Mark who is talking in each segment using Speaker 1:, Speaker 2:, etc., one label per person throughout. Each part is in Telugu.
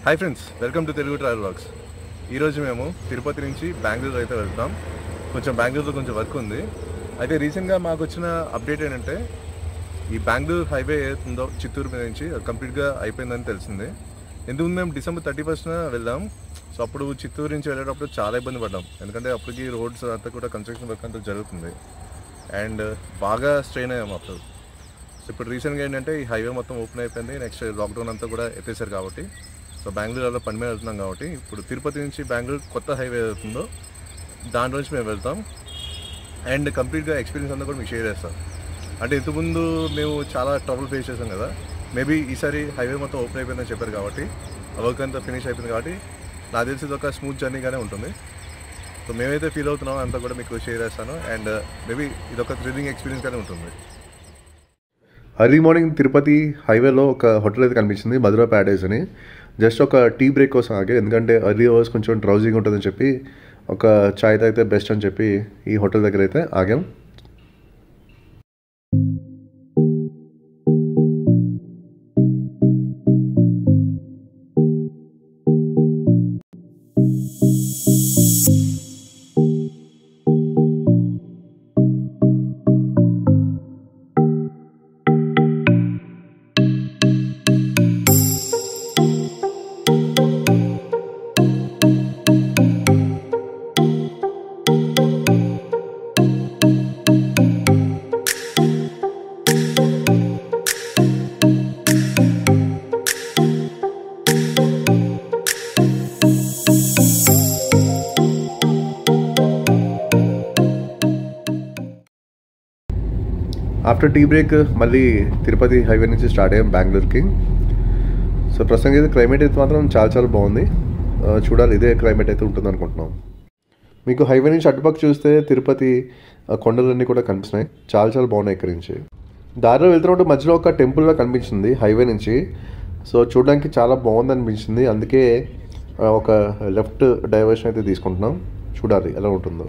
Speaker 1: hi friends welcome to Telugu travel blogs ఈరోజు మేము తిరుపతి నుంచి బెంగళూరు అయితే వెళ్తాం కొంచెం బెంగళూరులో కొంచెం వర్క్ ఉంది అయితే రీసెంట్గా మాకు వచ్చిన అప్డేట్ ఏంటంటే ఈ బెంగళూరు హైవే ఏతుందో చిత్తూరు మీద నుంచి కంప్లీట్గా అయిపోయిందని తెలిసింది ఎందుకు మేము డిసెంబర్ థర్టీ ఫస్ట్న వెళ్దాం సో అప్పుడు చిత్తూరు నుంచి వెళ్ళేటప్పుడు చాలా ఇబ్బంది పడ్డాం ఎందుకంటే అప్పటికి రోడ్స్ అంతా కూడా కన్స్ట్రక్షన్ వర్క్ అంతా జరుగుతుంది అండ్ బాగా స్ట్రెయిన్ అయ్యాం అప్పుడు సో ఇప్పుడు రీసెంట్గా ఏంటంటే ఈ హైవే మొత్తం ఓపెన్ అయిపోయింది నెక్స్ట్ లాక్డౌన్ అంతా కూడా ఎత్తేసారు కాబట్టి సో బెంగళూరులో పని మీద వెళ్తున్నాం కాబట్టి ఇప్పుడు తిరుపతి నుంచి బెంగళూరు కొత్త హైవే అవుతుందో దాంట్లో నుంచి మేము వెళ్తాం అండ్ కంప్లీట్గా ఎక్స్పీరియన్స్ అంతా కూడా మీకు షేర్ చేస్తాం అంటే ఇంతకుముందు మేము చాలా ట్రబుల్ ఫేస్ చేసాం కదా మేబీ ఈసారి హైవే మొత్తం ఓపెన్ అయిపోయిందని చెప్పారు కాబట్టి వర్క్ అంతా ఫినిష్ అయిపోయింది కాబట్టి నాకు తెలిసి ఇది ఒక స్మూత్ జర్నీగానే ఉంటుంది సో మేమైతే ఫీల్ అవుతున్నామో అంతా కూడా మీకు షేర్ చేస్తాను అండ్ మేబీ ఇది ఒక థ్రిల్లింగ్ ఎక్స్పీరియన్స్ గానే ఉంటుంది
Speaker 2: అర్లీ మార్నింగ్ తిరుపతి హైవేలో ఒక హోటల్ అయితే కనిపించింది మధురా ప్యాడేస్ అని జస్ట్ ఒక టీ బ్రేక్ కోసం ఆగే ఎందుకంటే అర్లీ అవర్స్ కొంచెం డ్రౌజింగ్ ఉంటుందని చెప్పి ఒక చాయ్ తాగితే బెస్ట్ అని చెప్పి ఈ హోటల్ దగ్గర అయితే ఆగాం ఆఫ్టర్ టీ బ్రేక్ మళ్ళీ తిరుపతి హైవే నుంచి స్టార్ట్ అయ్యాం బెంగళూరుకి సో ప్రస్తుతం అయితే క్లైమేట్ అయితే మాత్రం చాలా చాలా బాగుంది ఆ, చూడాలి ఇదే క్లైమేట్ అయితే ఉంటుంది అనుకుంటున్నాం మీకు హైవే నుంచి అటుపక్క చూస్తే తిరుపతి ఆ, కొండలన్నీ కూడా కనిపిస్తున్నాయి చాలా చాలా బాగున్నాయి ఇక్కడి నుంచి దారిలో వెళ్తున్నప్పుడు మధ్యలో ఒక టెంపుల్గా కనిపించింది హైవే నుంచి సో చూడడానికి చాలా బాగుంది అనిపించింది అందుకే ఆ, ఒక లెఫ్ట్ డైవర్షన్ అయితే తీసుకుంటున్నాం చూడాలి ఎలా ఉంటుందో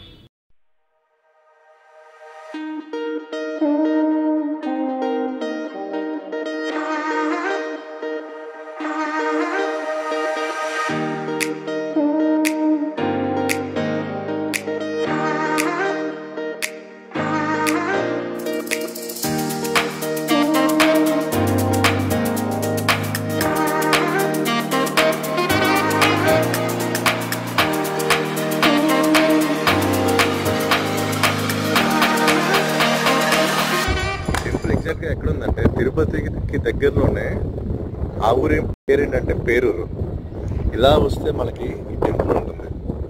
Speaker 1: టెంపుల్ ఎగ్జాక్ట్ గా ఎక్కడ ఉందంటే తిరుపతికి దగ్గరలోనే ఆ ఊరి పేరు ఏంటంటే పేరూరు ఇలా వస్తే మనకి ఈ టెంపుల్ ఉంటుంది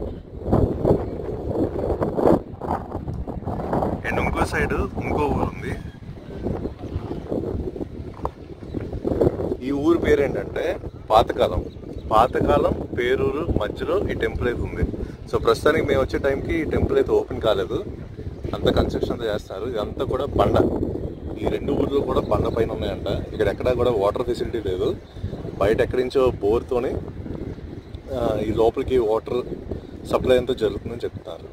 Speaker 1: అండ్ ఇంకో సైడ్ ఇంకో ఊరు ఉంది ఈ ఊరు పేరు ఏంటంటే పాతకాలం పాతకాలం పేరూరు మధ్యలో ఈ టెంపుల్ అయితే ఉంది సో ప్రస్తుతానికి మేము వచ్చే టైంకి ఈ టెంపుల్ అయితే ఓపెన్ కాలేదు అంతా కన్స్ట్రక్షన్ అంతా చేస్తారు ఇదంతా కూడా బండ ఈ రెండు ఊర్లు కూడా బండ పైన ఉన్నాయంట ఇక్కడ ఎక్కడా కూడా వాటర్ ఫెసిలిటీ లేదు బయట ఎక్కడి నుంచో బోర్తోని ఆ, ఈ లోపలికి వాటర్ సప్లై అంతా జరుగుతుందని చెప్తున్నారు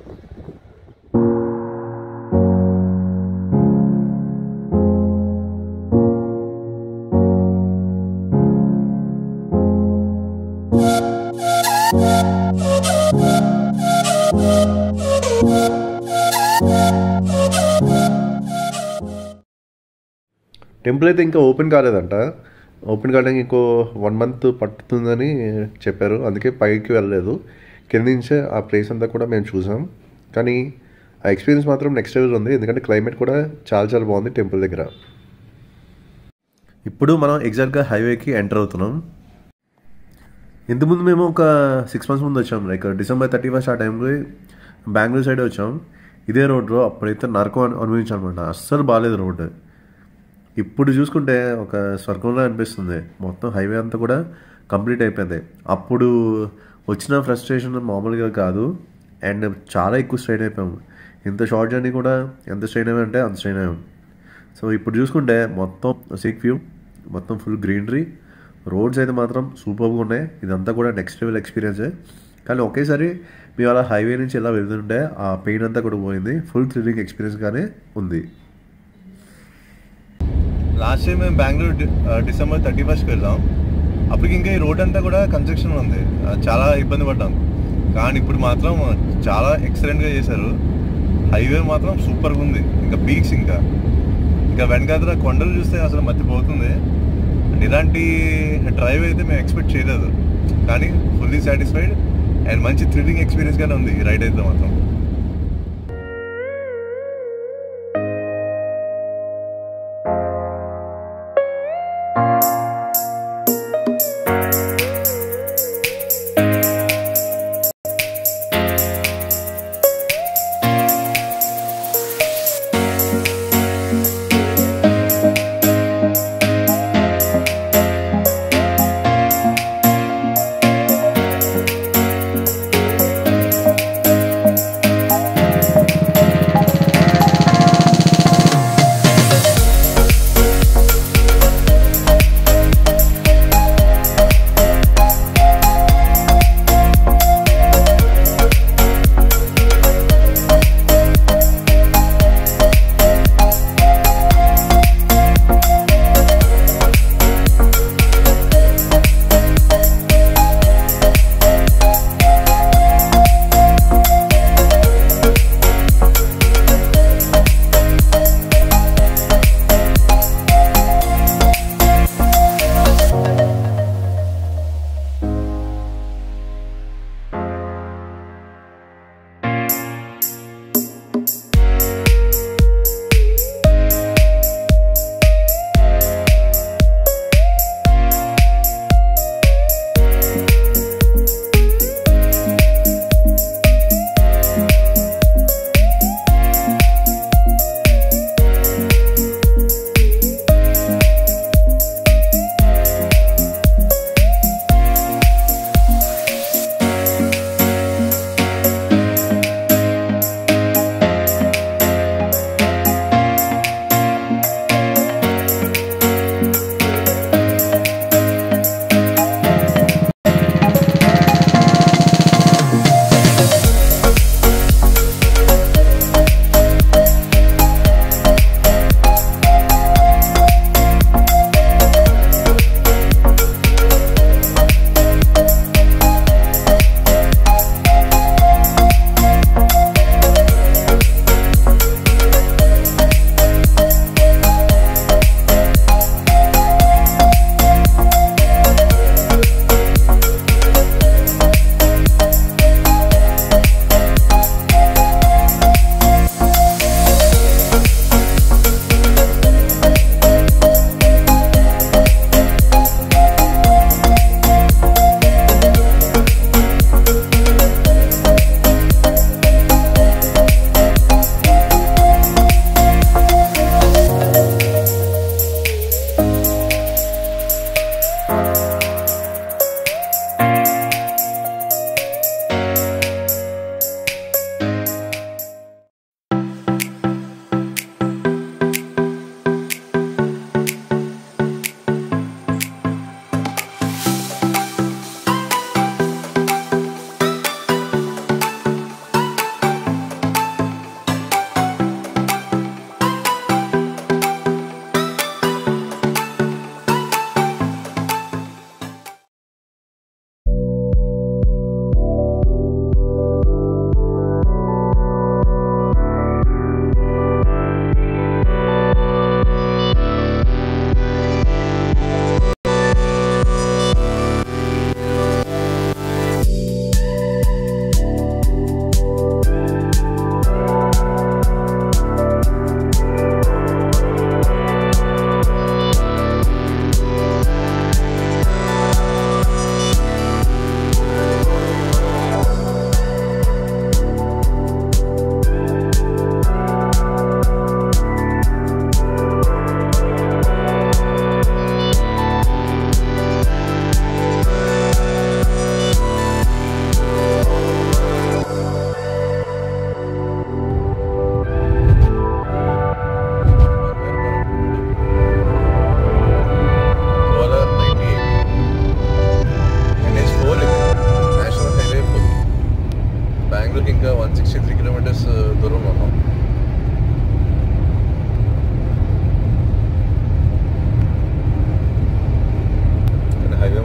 Speaker 2: టెంపుల్ అయితే ఇంకా ఓపెన్ కాలేదంట ఓపెన్ కావడానికి ఇంకో వన్ మంత్ పట్టుతుందని చెప్పారు అందుకే పైకి వెళ్ళలేదు కింద నుంచే ఆ ప్లేస్ అంతా కూడా మేము చూసాం కానీ ఆ ఎక్స్పీరియన్స్ మాత్రం నెక్స్ట్ లెవెల్ ఉంది ఎందుకంటే క్లైమేట్ కూడా చాలా చాలా బాగుంది టెంపుల్ దగ్గర
Speaker 1: ఇప్పుడు మనం ఎగ్జాక్ట్గా హైవేకి ఎంటర్ అవుతున్నాం ఇంతకుముందు మేము ఒక సిక్స్ మంత్స్ ముందు వచ్చాం లైక్ డిసెంబర్ థర్టీ ఫస్ట్ ఆ టైంలో బెంగళూరు సైడ్ వచ్చాం ఇదే రోడ్లో అప్పుడైతే నరకం అను- అనుభవించాం అనమాట అస్సలు బాగాలేదు రోడ్డు ఇప్పుడు చూసుకుంటే ఒక స్వర్గంలో అనిపిస్తుంది మొత్తం హైవే అంతా కూడా కంప్లీట్ అయిపోయింది అప్పుడు వచ్చిన ఫ్రస్ట్రేషన్ మామూలుగా కాదు అండ్ చాలా ఎక్కువ స్ట్రెయిన్ అయిపోయాము ఇంత షార్ట్ జర్నీ కూడా ఎంత స్ట్రెయిన్ అయ్యామంటే అంత స్ట్రెయిన్ అయ్యాం సో ఇప్పుడు చూసుకుంటే మొత్తం సిక్ వ్యూ మొత్తం ఫుల్ గ్రీనరీ రోడ్స్ అయితే మాత్రం సూపర్గా ఉన్నాయి ఇదంతా కూడా నెక్స్ట్ లెవెల్ ఎక్స్పీరియన్సే కానీ ఒకేసారి మేము అలా హైవే నుంచి ఎలా వెళ్తుంటే ఆ పెయిన్ అంతా కూడా పోయింది ఫుల్ థ్రిల్లింగ్ ఎక్స్పీరియన్స్గానే ఉంది లాస్ట్ టైం మేము బెంగళూరు డి- ఆ, డిసెంబర్ థర్టీ ఫస్ట్కి వెళ్ళాం అప్పటికి ఇంకా ఈ రోడ్ అంతా కూడా కన్స్ట్రక్షన్ ఉంది ఆ, చాలా ఇబ్బంది పడ్డాం కానీ ఇప్పుడు మాత్రం చాలా ఎక్సలెంట్గా చేశారు హైవే మాత్రం సూపర్గా ఉంది ఇంకా పీక్స్ ఇంకా ఇంకా వెనకాల కొండలు చూస్తే అసలు మర్చిపోతుంది అండ్ ఇలాంటి డ్రైవ్ అయితే మేము ఎక్స్పెక్ట్ చేయలేదు కానీ ఫుల్లీ సాటిస్ఫైడ్ అండ్ మంచి థ్రిల్లింగ్ ఎక్స్పీరియన్స్గానే ఉంది ఈ రైడ్ అయితే మాత్రం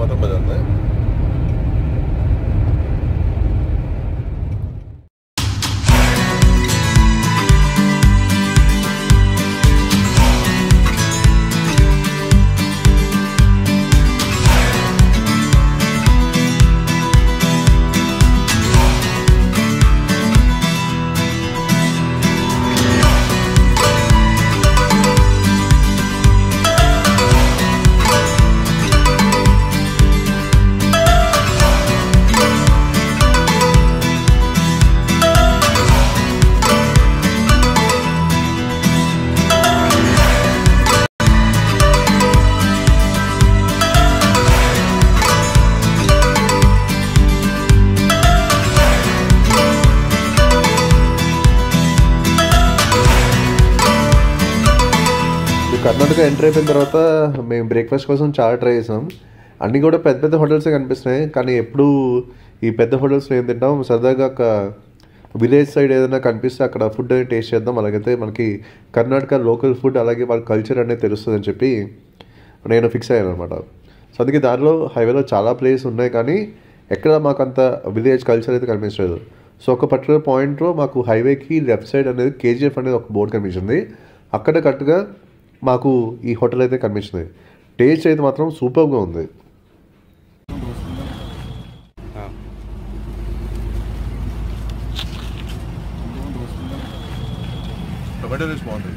Speaker 1: మాత్రం భలే ఉంది
Speaker 2: ఈ కర్ణాటక ఎంటర్ అయిపోయిన తర్వాత మేము బ్రేక్ఫాస్ట్ కోసం చాలా ట్రై చేసాం అన్నీ కూడా పెద్ద పెద్ద హోటల్సే కనిపిస్తున్నాయి కానీ ఎప్పుడు ఈ పెద్ద హోటల్స్లో ఏం తింటాం సరదాగా ఒక విలేజ్ సైడ్ ఏదైనా కనిపిస్తే అక్కడ ఫుడ్ అనేది టేస్ట్ చేద్దాం అలాగైతే మనకి కర్ణాటక లోకల్ ఫుడ్ అలాగే వాళ్ళ కల్చర్ అనేది తెలుస్తుంది అని చెప్పి నేను ఫిక్స్ అయ్యాను అనమాట సో అందుకే దారిలో హైవేలో చాలా ప్లేస్ ఉన్నాయి కానీ ఎక్కడ మాకు అంత విలేజ్ కల్చర్ అయితే కనిపించలేదు సో ఒక పర్టికులర్ పాయింట్లో మాకు హైవేకి లెఫ్ట్ సైడ్ అనేది కేజీఎఫ్ అనేది ఒక బోర్డు కనిపించింది అక్కడ కరెక్ట్గా మాకు ఈ హోటల్ అయితే కనిపించింది టేస్ట్ అయితే మాత్రం సూపర్గా ఉంది
Speaker 1: టొమాటో రైస్ బాగుంది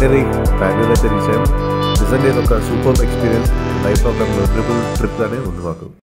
Speaker 1: ఫైనలీ బెంగళూరు అయితే రీచ్ అయ్యాం నిజంగా ఇది ఒక సూపర్ ఎక్స్పీరియన్స్ లైఫ్ ఒక మెమరబుల్ ట్రిప్ లానే ఉంది మాకు